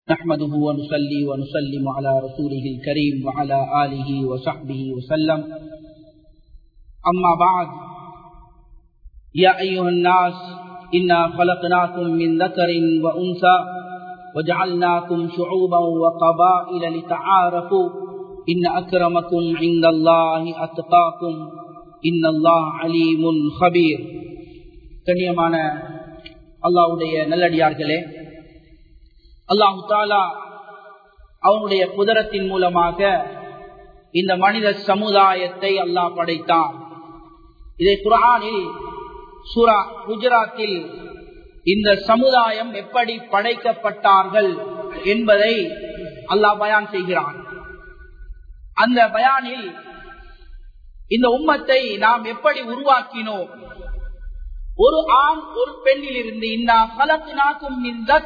نحمده ونصلي ونسلم على رسوله الكريم وعلى آله وصحبه وسلم أما بعد يا أيها الناس إنا خلقناكم من ذكر وأنثى وجعلناكم شعوبا وقبائل لتعارفوا إن أكرمكم عند الله أتقاكم إن الله عليم خبير கண்ணியமான அல்லாவுடைய நல்லடியார்களே அல்லாஹு தாலா அவனுடைய குதிரத்தின் மூலமாக இந்த மனித சமுதாயத்தை அல்லாஹ் படைத்தான் இதை குரானில் சூரா குஜராத்தில் இந்த சமுதாயம் எப்படி படைக்கப்பட்டார்கள் என்பதை அல்லாஹ் பயான் செய்கிறான் அந்த பயானில் இந்த உம்மத்தை நாம் எப்படி உருவாக்கினோம் ஒரு ஆண் ஒரு பெண்ணில் இருந்து இன்னா கலத்தினாக்கும்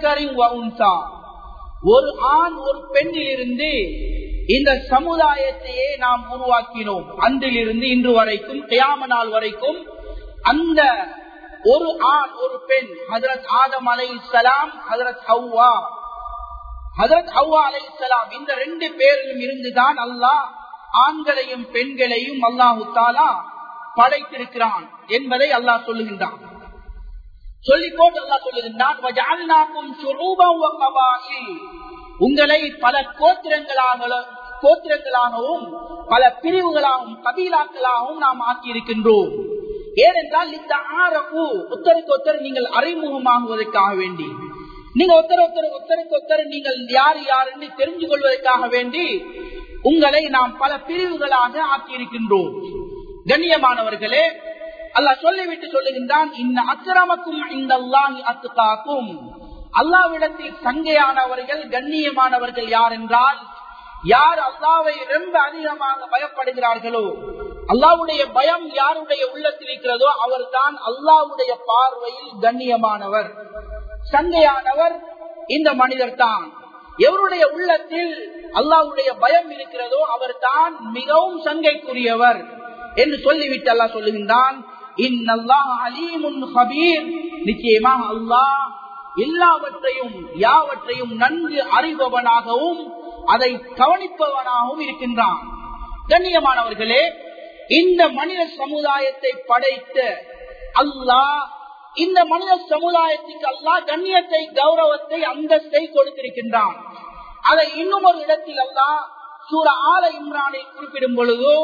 ஒரு ஆண் ஒரு பெண்ணில் இருந்து இந்த சமுதாயத்தையே நாம் உருவாக்கினோம் அன்றிலிருந்து இன்று வரைக்கும் கியாம நாள் வரைக்கும் அந்த ஒரு ஆண் ஒரு பெண் ஹதரத் ஆதம் அலை சலாம் ஹதரத் ஹவ்வா ஹதரத் ஹவ்வா அலை சலாம் இந்த ரெண்டு பேரிலும் இருந்துதான் அல்லாஹ் ஆண்களையும் பெண்களையும் அல்லாஹு தாலா படைத்திருக்கிறான் என்பதை அல்லாஹ் சொல்லுகின்றான் சொல்லிக் போட்டு அல்லாஹ் சொல்லுகின்றான் உங்களை பல கோத்திரங்களாக கோத்திரங்களாகவும் பல பிரிவுகளாகவும் கபீலாக்களாகவும் நாம் ஆக்கியிருக்கின்றோம் ஏனென்றால் இந்த ஆரப்பு ஒத்தருக்கு ஒத்தர் நீங்கள் அறிமுகமாகுவதற்காக வேண்டி நீங்க ஒத்தர ஒத்தர் ஒத்தருக்கு ஒத்தர் நீங்கள் யார் யார் என்று தெரிஞ்சு கொள்வதற்காக வேண்டி உங்களை நாம் பல பிரிவுகளாக ஆக்கியிருக்கின்றோம் கண்ணியமானவர்களே அல்லாஹ் சொல்லிவிட்டு சொல்லுகின்றான் இந்த அக்கிரமக்கும் இந்த அல்லாஹி அத்துக்காக்கும் அல்லாவிடத்தில் சங்கையானவர்கள் கண்ணியமானவர்கள் யார் என்றால் யார் அல்லாவை ரொம்ப அதிகமாக பயப்படுகிறார்களோ அல்லாவுடைய பயம் யாருடைய உள்ளத்தில் இருக்கிறதோ அவர் தான் அல்லாவுடைய பார்வையில் கண்ணியமானவர் சங்கையானவர் இந்த மனிதர் தான் எவருடைய உள்ளத்தில் அல்லாவுடைய பயம் இருக்கிறதோ அவர் தான் மிகவும் சங்கைக்குரியவர் என்று சொல்லிவிட்டு அல்லா சொல்லுகின்றான் நிச்சயமாக அல்லாஹ் எல்லாவற்றையும் யாவற்றையும் நன்கு அறிபவனாகவும் அதை கவனிப்பவனாகவும் இருக்கின்றான் கண்ணியமானவர்களே இந்த மனித சமுதாயத்தை படைத்த அல்லாஹ் இந்த மனித சமுதாயத்துக்கு அல்லாஹ் கண்ணியத்தை கௌரவத்தை அந்தஸ்தை கொடுத்திருக்கின்றான் அதை இன்னும் ஒரு இடத்தில் அல்லாஹ் சூர ஆல இம்ரானை குறிப்பிடும் பொழுது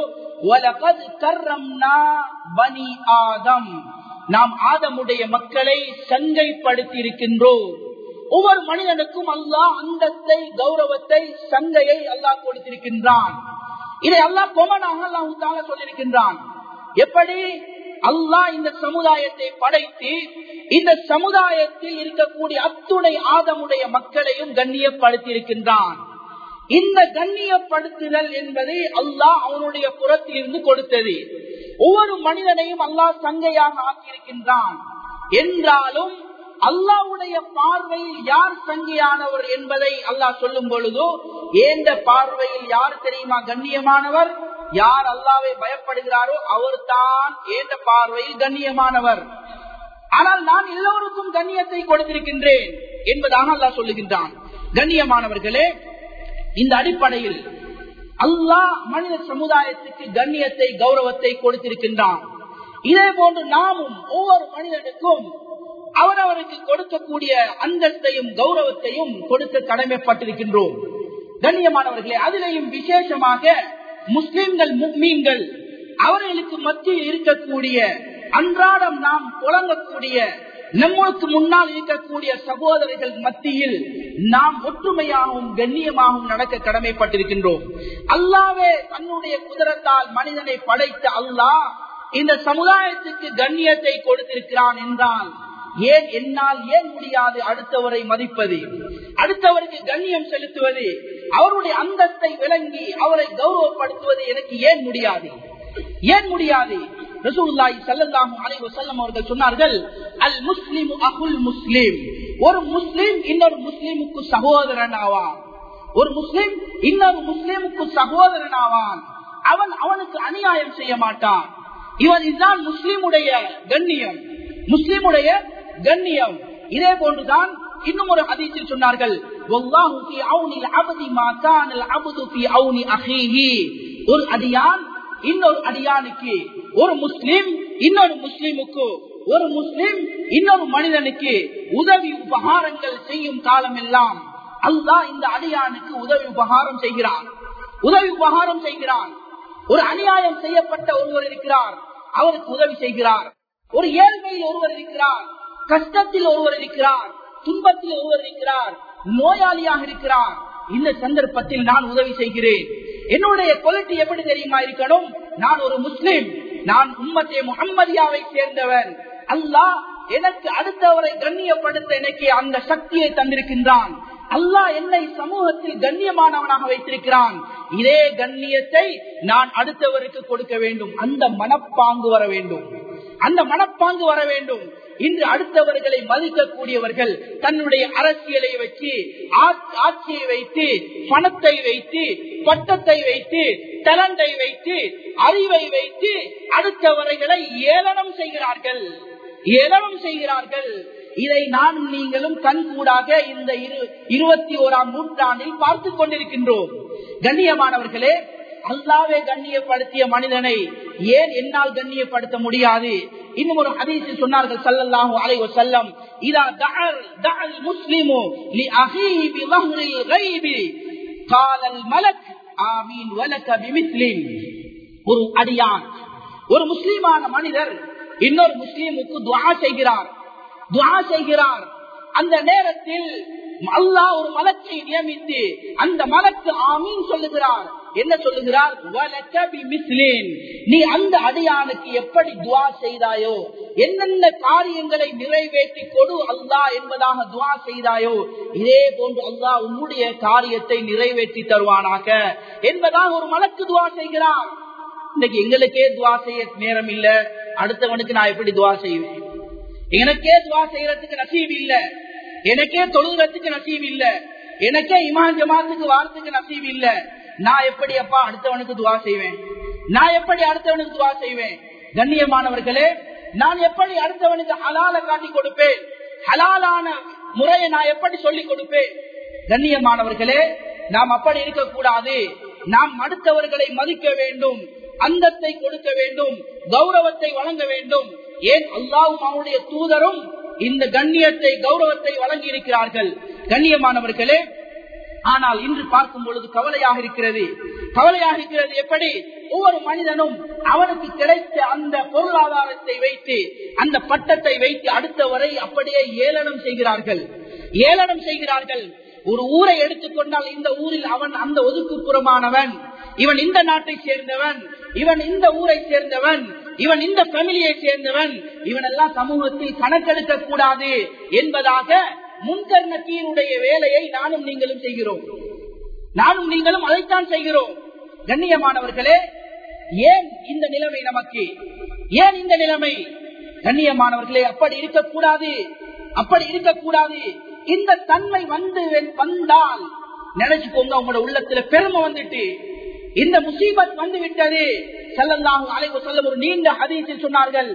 பனி ஆதம் நாம் ஆதமுடைய மக்களை சங்கைப்படுத்தி இருக்கின்றோம் ஒவ்வொரு மனிதனுக்கும் அல்லாஹ் அந்தத்தை கௌரவத்தை சங்கையை அல்லாஹ் கொடுத்திருக்கின்றான் இதை அல்லாஹ் கொமனாக அல்லாஹு சொல்லியிருக்கின்றான் எப்படி அல்லாஹ் இந்த சமுதாயத்தை படைத்து இந்த சமுதாயத்தில் இருக்கக்கூடிய அத்துணை ஆதமுடைய மக்களையும் கண்ணியப்படுத்தி இருக்கின்றான் இந்த கண்ணியப்படுத்துதல் என்பதை அல்லாஹ் அவனுடைய புறத்தில் இருந்து கொடுத்தது ஒவ்வொரு மனிதனையும் அல்லாஹ் சங்கையாக ஆக்கியிருக்கின்றான் என்றாலும் அல்லாவுடைய பார்வையில் யார் சங்கையானவர் என்பதை அல்லாஹ் சொல்லும் பொழுதோ ஏந்த பார்வையில் யார் தெரியுமா கண்ணியமானவர் யார் அல்லாவை பயப்படுகிறாரோ அவர் தான் ஏந்த பார்வையில் கண்ணியமானவர் ஆனால் நான் எல்லோருக்கும் கண்ணியத்தை கொடுத்திருக்கின்றேன் என்பதாக அல்லாஹ் சொல்லுகின்றான் கண்ணியமானவர்களே இந்த அடிப்படையில் அல்லாஹ் மனித சமுதாயத்துக்கு கண்ணியத்தை கௌரவத்தை கொடுத்திருக்கின்றான் இதே போன்று நாமும் ஒவ்வொரு மனிதனுக்கும் அவரவருக்கு கொடுக்கக்கூடிய அந்தஸ்தையும் கௌரவத்தையும் கொடுக்க கடமைப்பட்டிருக்கின்றோம் கண்ணியமானவர்களே அதிலேயும் விசேஷமாக முஸ்லிம்கள் முக்மீன்கள் அவர்களுக்கு மத்தியில் இருக்கக்கூடிய அன்றாடம் நாம் புலங்கக்கூடிய நம்மளுக்கு முன்னால் இருக்கக்கூடிய சகோதரர்கள் மத்தியில் நாம் ஒற்றுமையாகவும் கண்ணியமாகவும் நடக்க கடமைப்பட்டிருக்கின்றோம் அல்லாவே தன்னுடைய குதிரத்தால் மனிதனை படைத்த அல்லாஹ் இந்த சமுதாயத்துக்கு கண்ணியத்தை கொடுத்திருக்கிறான் என்றால் ஏன் என்னால் ஏன் முடியாது அடுத்தவரை மதிப்பது அடுத்தவருக்கு கண்ணியம் செலுத்துவது அவருடைய அந்தஸ்தை விளங்கி அவரை கௌரவப்படுத்துவது எனக்கு ஏன் முடியாது ஏன் முடியாது ரசூலுல்லாஹி ஸல்லல்லாஹு அலைஹி வஸல்லம் அவர்கள் சொன்னார்கள் அல் முஸ்லிமு அகுல் முஸ்லிம் ஒரு முஸ்லிம் இன்னொரு முஸ்லிமுக்கு சகோதரன் ஆவான் ஒரு முஸ்லிம் இன்னொரு முஸ்லிமுக்கு சகோதரன் ஆவான் அவன் அவனுக்கு அநியாயம் செய்ய மாட்டான் இவன் இதுதான் முஸ்லிமுடைய கண்ணியம் முஸ்லிமுடைய கண்ணியம் இதே போன்றுதான் இன்னும் ஒரு ஹதீஸில் சொன்னார்கள் வல்லாஹு ஃபீ அவுனில் அப்தி மா கானல் அப்து ஃபீ அவுனி அஹீஹி ஒரு அடியான் இன்னொரு அடியானுக்கு ஒரு முஸ்லிம் இன்னொரு முஸ்லிமுக்கு ஒரு முஸ்லிம் இன்னொரு மனிதனுக்கு உதவி உபகாரங்கள் செய்யும் காலம் எல்லாம் அல்லாஹ் இந்த அடியானுக்கு உதவி உபகாரம் செய்கிறான் உதவி உபகாரம் செய்கிறான் ஒரு அநியாயம் செய்யப்பட்ட ஒருவர் இருக்கிறார் அவருக்கு உதவி செய்கிறார் ஒரு ஏழ்மையில் ஒருவர் இருக்கிறார் கஷ்டத்தில் ஒருவர் இருக்கிறார் துன்பத்தில் ஒருவர் இருக்கிறார் நோயாளியாக இருக்கிறார் இந்த சந்தர்ப்பத்தில் நான் உதவி செய்கிறேன் என்னுடைய குவாலிட்டி எப்படி தெரியுமா இருக்கணும் நான் ஒரு முஸ்லிம் நான் உம்மத்தே முகம்மதியாவை சேர்ந்தவன் அல்லாஹ் எனக்கு அடுத்தவரை கண்ணியப்படுத்த எனக்கு அந்த சக்தியை தந்திருக்கின்றான் அல்லாஹ் என்னை சமூகத்தில் கண்ணியமானவனாக வைத்திருக்கிறான் இதே கண்ணியத்தை நான் அடுத்தவருக்கு கொடுக்க வேண்டும் அந்த மனப்பாங்கு வர வேண்டும் அந்த மனப்பாங்கு வர வேண்டும் இன்று அடுத்தவர்களை மதிக்கக்கூடியவர்கள் தன்னுடைய அரசியலை வச்சு ஆட்சியை வைத்து பணத்தை வைத்து பட்டத்தை வைத்து தலண்டை வைத்து அறிவை வைத்து அடுத்தவர்களை ஏளனம் செய்கிறார்கள் ஏளனம் செய்கிறார்கள் இதை நான் நீங்களும் கண்கூடாக இந்த இருபத்தி ஓராம் நூற்றாண்டில் பார்த்து கொண்டிருக்கின்றோம் கண்ணியமானவர்களே அல்லாவே கண்ணியப்படுத்திய மனிதனை ஏன் என்னால் கண்ணியப்படுத்த முடியாது இன்னும் ஒரு ஹதீஸில் சொன்னார்கள் சல்லல்லாஹு அலைஹி வஸல்லம் இதா தஅல் தஅல் முஸ்லிமு லி அஹீஹி பி ظهرில் கைபி قال الملك ஆமீன் வலக பிமிஸ்லின் ஒரு அடியான் ஒரு முஸ்லிமான மனிதர் இன்னொரு முஸ்லீமுக்கு துஆ செய்கிறார் துஆ செய்கிறார் அந்த நேரத்தில் அல்லாஹ் ஒரு மலக்கை நியமித்து அந்த மலக்கு ஆமீன் சொல்லுகிறார் என்ன சொல்லுகிறார் நீ அந்த அடியானுக்கு எப்படி துவா செய்தாயோ என்னென்ன காரியங்களை நிறைவேற்றி கொடு அல்லாஹ் என்பதாக துவா செய்தாயோ இதே போன்று அல்லாஹ் உன்னுடைய காரியத்தை நிறைவேற்றி தருவானாக என்பதாக ஒரு மலக்கு துவா செய்கிறார் இன்னைக்கு எங்களுக்கே துவா செய்ய நேரம் இல்ல அடுத்தவனுக்கு நான் எப்படி துவா செய்வேன் எனக்கே துவா செய்யறதுக்கு நசீப் இல்ல எனக்கே தொழுகிறதுக்கு நசீப் இல்ல எனக்கே இமான் ஜமாத்துக்கு வாரத்துக்கு நசீப் இல்ல நான் எப்படி அப்பா அடுத்தவனுக்கு துவா செய்வேன் நான் எப்படி அடுத்தவனுக்கு துவா செய்வேன் கண்ணியமானவர்களே நான் எப்படி அடுத்தவனுக்கு ஹலால காட்டி கொடுப்பேன் ஹலாலான முறையை நான் எப்படி சொல்லிக் கொடுப்பேன் கண்ணியமானவர்களே நாம் அப்படி இருக்கக்கூடாது நாம் அடுத்தவர்களை மதிக்க வேண்டும் அந்தத்தை கொடுக்க வேண்டும் கௌரவத்தை வழங்க வேண்டும் ஏன் அல்லாவும் அவனுடைய தூதரும் இந்த கண்ணியத்தை கௌரவத்தை வழங்கி இருக்கிறார்கள் கண்ணியமானவர்களே ஆனால் இன்று பார்க்கும் பொழுது கவலையாக இருக்கிறது கவலையாக இருக்கிறது எப்படி ஒவ்வொரு மனிதனும் அவனுக்கு கிடைத்த அந்த பொருளாதாரத்தை வைத்து அந்த பட்டத்தை வைத்து அடுத்தவரை அப்படியே ஏளனம் செய்கிறார்கள் ஏளனம் செய்கிறார்கள் ஒரு ஊரை எடுத்துக்கொண்டால் இந்த ஊரில் அவன் அந்த ஒதுக்குப்புறமானவன் இவன் இந்த நாட்டை சேர்ந்தவன் இவன் இந்த ஊரை சேர்ந்தவன் இவன் இந்த ஃபேமிலியை சேர்ந்தவன் இவன் எல்லாம் சமூகத்தில் கணக்கெடுக்க கூடாது என்பதாக முன்கர்ண கீருடைய வேலையை நானும் நீங்களும் செய்கிறோம் நானும் நீங்களும் அதைத்தான் செய்கிறோம் கண்ணியமானவர்களே ஏன் இந்த நிலைமை நமக்கு ஏன் இந்த நிலைமை கண்ணியமானவர்களே அப்படி இருக்கக்கூடாது அப்படி இருக்கக்கூடாது இந்த தன்மை வந்து வந்தால் நினைச்சுக்கோங்க உங்களோட உள்ளத்துல பெருமை வந்துட்டு இந்த முசீபத் வந்து விட்டது செல்லல்லாஹு அலைவு சொல்ல ஒரு நீண்ட ஹதீஸில் சொன்னார்கள்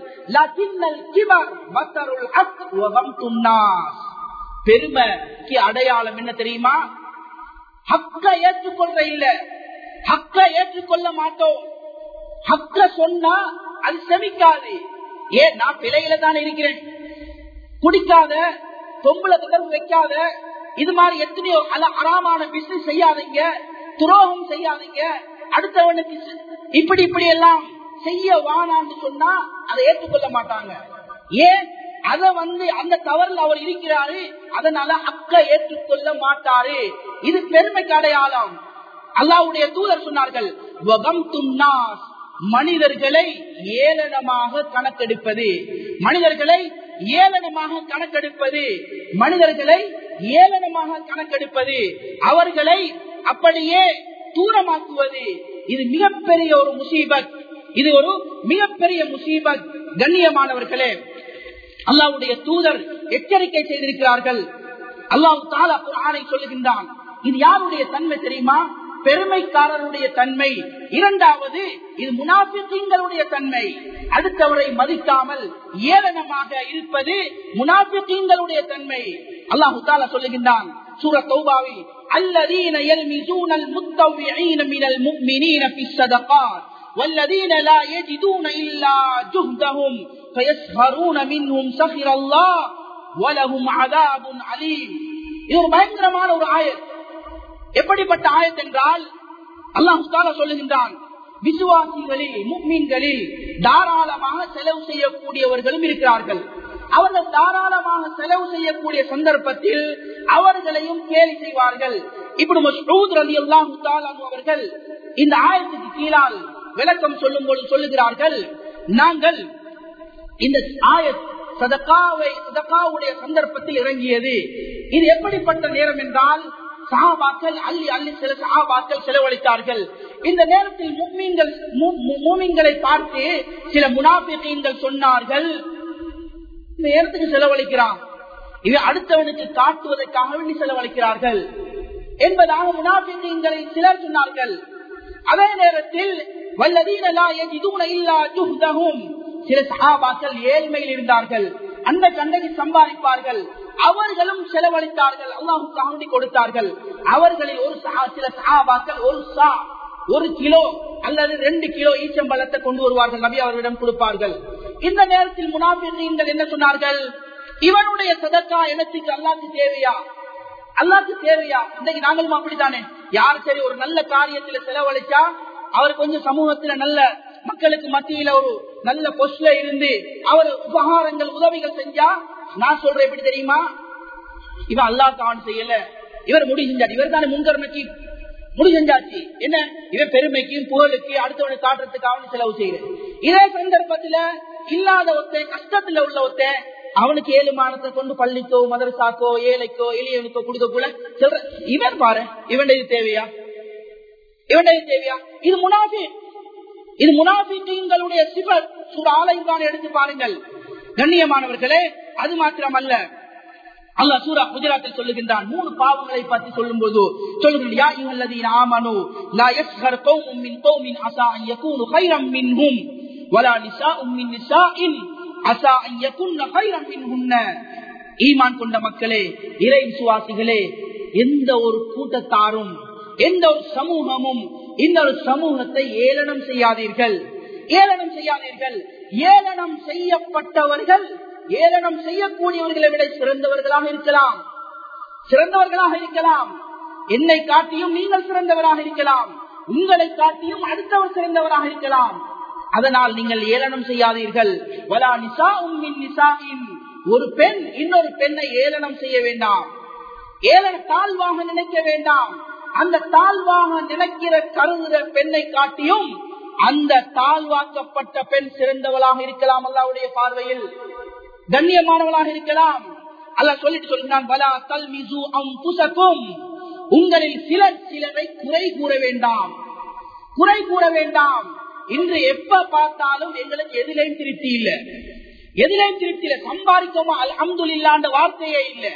பெருமைக்கு அடையாளம் என்ன தெரியுமா ஹக்க ஏற்றுக்கொள்ள இல்ல ஹக்க ஏற்றுக்கொள்ள மாட்டோம் ஹக்க சொன்னா அது செமிக்காது ஏன் நான் பிழையில தான் இருக்கிறேன் குடிக்காத பொம்பளை தொடர்பு வைக்காத இது மாதிரி எத்தனையோ அல்ல அறாமான பிசினஸ் செய்யாதீங்க துரோகம் செய்யாதீங்க அடுத்தவனுக்கு இப்படி இப்படி எல்லாம் செய்ய வானான்னு சொன்னா அதை ஏற்றுக்கொள்ள மாட்டாங்க ஏன் அத வந்து அந்த தவறில் அவர் இருக்கிறாரு அதனால அக்க ஏற்றுக்கொள்ள மாட்டாரு இது பெருமைக்கு அடையாளம் அல்லாவுடைய தூதர் சொன்னார்கள் மனிதர்களை ஏளனமாக கணக்கெடுப்பது மனிதர்களை ஏளனமாக கணக்கெடுப்பது மனிதர்களை ஏளனமாக கணக்கெடுப்பது அவர்களை அப்படியே தூரமாக்குவது இது மிகப்பெரிய ஒரு முசீபத் இது ஒரு மிகப்பெரிய முசீபத் கண்ணியமானவர்களே அல்லாவுடைய தூதர் எச்சரிக்கை செய்திருக்கிறார்கள் அல்லாஹு தாலா குரானை சொல்லுகின்றான் இது யாருடைய தன்மை தெரியுமா பெருமைக்காரருடைய தன்மை இரண்டாவது இது முனாபித்தீங்களுடைய தன்மை அடுத்தவரை மதிக்காமல் ஏளனமாக இருப்பது முனாபித்தீங்களுடைய தன்மை அல்லாஹு தாலா சொல்லுகின்றான் சூர தௌபாவில் الذين يلمزون المتطوعين من المؤمنين في الصدقات والذين لا يجدون إلا جهدهم فيسخرون منهم سخر الله ولهم عذاب عليم இது ஒரு பயங்கரமான ஒரு ஆயத் எப்படிப்பட்ட ஆயத் என்றால் அல்லாஹ் சொல்லுகின்றான் விசுவாசிகளில் முக்மீன்களில் தாராளமாக செலவு செய்யக்கூடியவர்களும் இருக்கிறார்கள் அவர்கள் தாராளமாக செலவு செய்யக்கூடிய சந்தர்ப்பத்தில் அவர்களையும் கேலி செய்வார்கள் இப்படி மஸ்ரூத் ரலி அல்லாஹு அவர்கள் இந்த ஆயத்துக்கு கீழால் விளக்கம் சொல்லும் போது சொல்லுகிறார்கள் நாங்கள் இந்த ஆயத் சதக்காவை சதக்காவுடைய சந்தர்ப்பத்தில் இறங்கியது இது எப்படிப்பட்ட நேரம் என்றால் சஹாபாக்கள் அள்ளி அள்ளி சில சஹாபாக்கள் செலவழித்தார்கள் இந்த நேரத்தில் மும்மீன்கள் மூமின்களை பார்த்து சில முனாபிகள் சொன்னார்கள் இந்த நேரத்துக்கு செலவழிக்கிறான் இது அடுத்தவனுக்கு காட்டுவதற்காக வேண்டி செலவழிக்கிறார்கள் என்பதாக முனாபிகளை சிலர் சொன்னார்கள் அதே நேரத்தில் வல்லதீனலா எஜிதூன இல்லா ஜுஹ்தஹும் சில சஹாபாக்கள் ஏழ்மையில் இருந்தார்கள் அந்த கண்டைக்கு சம்பாதிப்பார்கள் அவர்களும் செலவழித்தார்கள் அல்லாஹு காண்டி கொடுத்தார்கள் அவர்களில் ஒரு சில சஹாபாக்கள் ஒரு சா ஒரு கிலோ அல்லது ரெண்டு கிலோ ஈச்சம்பழத்தை கொண்டு வருவார்கள் நபி அவர்களிடம் கொடுப்பார்கள் இந்த நேரத்தில் முனாபிர்கள் என்ன சொன்னார்கள் இவனுடைய சதக்கா எனத்துக்கு அல்லாக்கு தேவையா அல்லாக்கு தேவையா இன்னைக்கு நாங்களும் அப்படித்தானே யார் சரி ஒரு நல்ல காரியத்துல செலவழிச்சா அவர் கொஞ்சம் சமூகத்துல நல்ல மக்களுக்கு மத்தியில ஒரு நல்ல பொஸ்ல இருந்து அவர் உபகாரங்கள் உதவிகள் செஞ்சா நான் சொல்றேன் எப்படி தெரியுமா இவன் அல்லா தான் செய்யல இவர் முடி செஞ்சார் இவர் தானே முன்கர்மைக்கு முடி செஞ்சாச்சு என்ன இவன் பெருமைக்கும் புகழுக்கு அடுத்தவனை காட்டுறதுக்கு அவனு செலவு செய்யறேன் இதே சந்தர்ப்பத்துல இல்லாத ஒருத்தன் கஷ்டத்துல உள்ள ஒருத்தன் அவனுக்கு ஏழு மானத்தை கொண்டு பள்ளிக்கோ மதரசாக்கோ ஏழைக்கோ எளியவனுக்கோ கொடுக்க கூட சொல்ற இவன் பாரு இவன் இது தேவையா இவன் இது தேவையா இது முனாஃபி இது முனாஃபிகளுடைய சிவர் சூட ஆலயம் எடுத்து பாருங்கள் கண்ணியமானவர்களே அது மாத்திரம் அல்ல அல்லா சூரா குஜராத்தில் சொல்லுகின்றான் மூணு பாவங்களை பற்றி சொல்லும் போது ஈமான் கொண்ட மக்களே இறை விசுவாசிகளே எந்த ஒரு கூட்டத்தாரும் எந்த ஒரு சமூகமும் இந்த ஒரு சமூகத்தை ஏளனம் செய்யாதீர்கள் ஏளனம் செய்யாதீர்கள் ஏளனம் செய்யப்பட்டவர்கள் ஏளனம் செய்யக்கூடியவர்களை விட சிறந்தவர்களாக இருக்கலாம் சிறந்தவர்களாக இருக்கலாம் என்னை காட்டியும் நீங்கள் சிறந்தவராக இருக்கலாம் உங்களை காட்டியும் அடுத்தவர் சிறந்தவராக இருக்கலாம் அதனால் நீங்கள் ஏளனம் செய்யாதீர்கள் வலா நிசா உம்மின் நிசாயின் ஒரு பெண் இன்னொரு பெண்ணை ஏளனம் செய்ய வேண்டாம் ஏளன தாழ்வாக நினைக்க வேண்டாம் அந்த தாழ்வாக நினைக்கிற கருதுகிற பெண்ணை காட்டியும் அந்த தாழ்வாக்கப்பட்ட பெண் சிறந்தவளாக இருக்கலாம் அல்லாவுடைய பார்வையில் கண்ணியமானவளாக இருக்கலாம் அல்ல சொல்லிட்டு சொல்கிறான் பலா தல்மிசு அம் புசக்கும் உங்களில் சிலர் சிலரை குறை கூற வேண்டாம் குறை கூற வேண்டாம் இன்று எப்ப பார்த்தாலும் எங்களுக்கு எதிலையும் திருப்தி இல்ல எதிலையும் திருப்தி இல்ல சம்பாதிக்கோமா அல் அம்துல் இல்லாண்ட வார்த்தையே இல்ல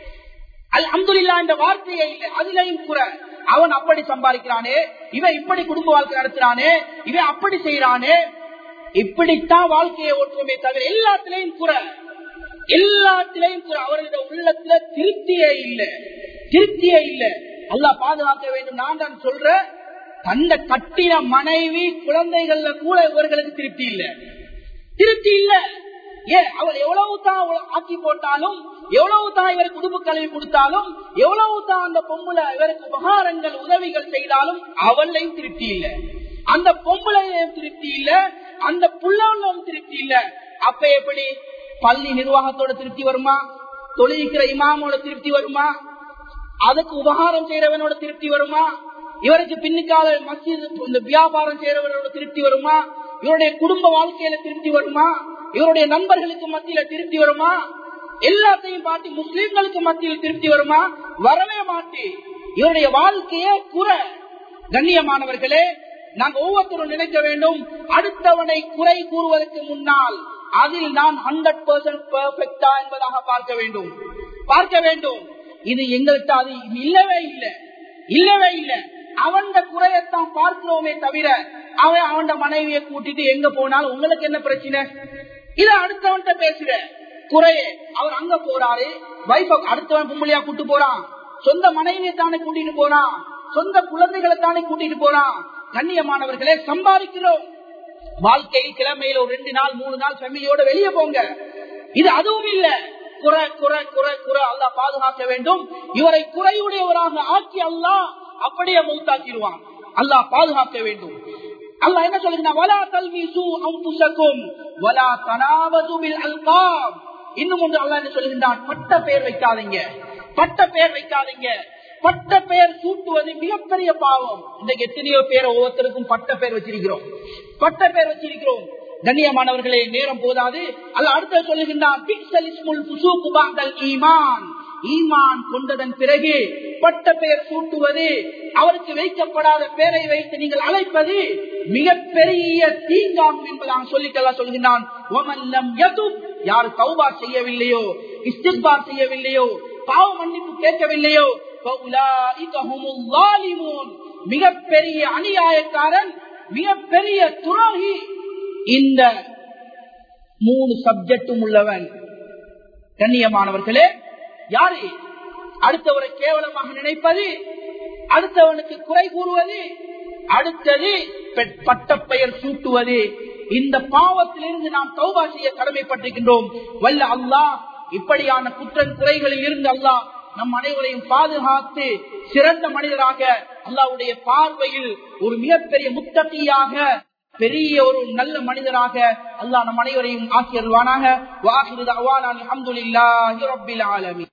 அல் அம்துல் இல்லாண்ட வார்த்தையே இல்ல அதுலையும் குறை அவன் அப்படி சம்பாதிக்கிறானே இவன் இப்படி குடும்ப வாழ்க்கை நடத்துறானே இவன் அப்படி செய்யறானே இப்படித்தான் வாழ்க்கையை ஓட்டுவோமே தவிர எல்லாத்திலையும் குறை எல்லாத்திலையும் குறை அவர்களுடைய உள்ளத்துல திருப்தியே இல்ல திருப்தியே இல்ல அல்லா பாதுகாக்க வேண்டும் நான் தான் சொல்ற தந்த கட்டின மனைவி குழந்தைகள்ல கூட இவர்களுக்கு திருப்தி இல்ல திருப்தி இல்ல ஏன் அவர் எவ்வளவு தான் ஆக்கி போட்டாலும் எவ்வளவு தான் இவர் குடும்ப கல்வி கொடுத்தாலும் எவ்வளவு தான் அந்த பொம்புல இவருக்கு உபகாரங்கள் உதவிகள் செய்தாலும் அவளையும் திருப்தி இல்ல அந்த பொம்பளையும் திருப்தி இல்ல அந்த புள்ளவனும் திருப்தி இல்ல அப்ப எப்படி பள்ளி நிர்வாகத்தோட திருப்தி வருமா தொழிலிக்கிற இமாமோட திருப்தி வருமா அதுக்கு உபகாரம் செய்யறவனோட திருப்தி வருமா இவருக்கு பின்னுக்கால மசித் இந்த வியாபாரம் செய்யறவனோட திருப்தி வருமா இவருடைய குடும்ப வாழ்க்கையில திருப்தி வருமா இவருடைய நண்பர்களுக்கு மத்தியில திருப்தி வருமா எல்லாத்தையும் பார்த்து முஸ்லிம்களுக்கு மத்தியில் திருப்தி வருமா வரவே மாட்டே இவருடைய வாழ்க்கையே குறை கண்ணியமானவர்களே நாங்கள் ஒவ்வொருத்தரும் நினைக்க வேண்டும் அடுத்தவனை குறை கூறுவதற்கு முன்னால் அதில் நான் ஹண்ட்ரட் பர்சன்ட் பெர்ஃபெக்டா என்பதாக பார்க்க வேண்டும் பார்க்க வேண்டும் இது எங்கள்கிட்ட அது இல்லவே இல்லை இல்லவே இல்லை அவன் குறையத்தான் பார்க்கிறோமே தவிர அவன் அவன் மனைவியை கூட்டிட்டு எங்க போனாலும் உங்களுக்கு என்ன பிரச்சனை இத அடுத்தவன்கிட்ட பேசுற குறைய அவர் அங்க போறாரு வைஃப் அடுத்தவன் பொம்பளையா கூட்டு போறான் சொந்த மனைவியை தானே கூட்டிட்டு போறான் சொந்த குழந்தைகளை தானே கூட்டிட்டு போறான் கண்ணியமானவர்களே சம்பாதிக்கிறோம் வாழ்க்கை கிழமையில ஒரு ரெண்டு நாள் மூணு நாள் ஃபேமிலியோட வெளியே போங்க இது அதுவும் இல்ல குறை குறை குறை குறை அல்லா பாதுகாக்க வேண்டும் இவரை குறையுடையவராக ஆக்கி அல்லாஹ் அப்படியே மூத்தாக்கிடுவான் அல்லாஹ் பாதுகாக்க வேண்டும் அல்லா என்ன சொல்லுங்க வலா தல்விசு அம்புசக்கும் வலா தனாவது பில் அல்காம் இன்னும் ஒன்று அல்லா என்ன சொல்லுகின்றான் பட்ட பெயர் வைக்காதீங்க பட்ட பெயர் வைக்காதீங்க பட்ட பெயர் சூட்டுவது மிகப்பெரிய பாவம் இன்றைக்கு எத்தனையோ பேர் ஒவ்வொருத்தருக்கும் பட்ட பெயர் வச்சிருக்கிறோம் பட்ட பெயர் வச்சிருக்கிறோம் கண்ணியமானவர்களே நேரம் போதாது அல்ல அடுத்த சொல்லுகின்றான் ஈமான் ஈமான் கொண்டதன் பிறகு பட்ட பெயர் சூட்டுவது அவருக்கு வைக்கப்படாத பெயரை வைத்து நீங்கள் அழைப்பது மிகப்பெரிய தீங்காகும் என்பதாக சொல்லிக்கெல்லாம் சொல்கின்றான் யார் கௌபா செய்யவில்லையோ இஸ்திபார் செய்யவில்லையோ பாவ மன்னிப்பு கேட்கவில்லையோ மிகப்பெரிய அநியாயக்காரன் மிகப்பெரிய துரோகி இந்த மூணு சப்ஜெக்டும் உள்ளவன் கண்ணியமானவர்களே யாரு அடுத்தவரை கேவலமாக நினைப்பது அடுத்தவனுக்கு குறை கூறுவது அடுத்தது பட்டப்பெயர் சூட்டுவது இந்த பாவத்திலிருந்து நாம் தௌபா செய்ய கடமைப்பட்டிருக்கின்றோம் வல்ல அல்லாஹ் இப்படியான குற்றம் குறைகளில் இருந்து அல்லாஹ் நம் அனைவரையும் பாதுகாத்து சிறந்த மனிதராக அல்லாவுடைய பார்வையில் ஒரு மிகப்பெரிய முத்தட்டியாக பெரிய ஒரு நல்ல மனிதராக அல்லாஹ் நம் அனைவரையும் ஆக்கியருவானாக வாஹிரு அவான் அலமதுல்லாஹி ரபில் ஆலமி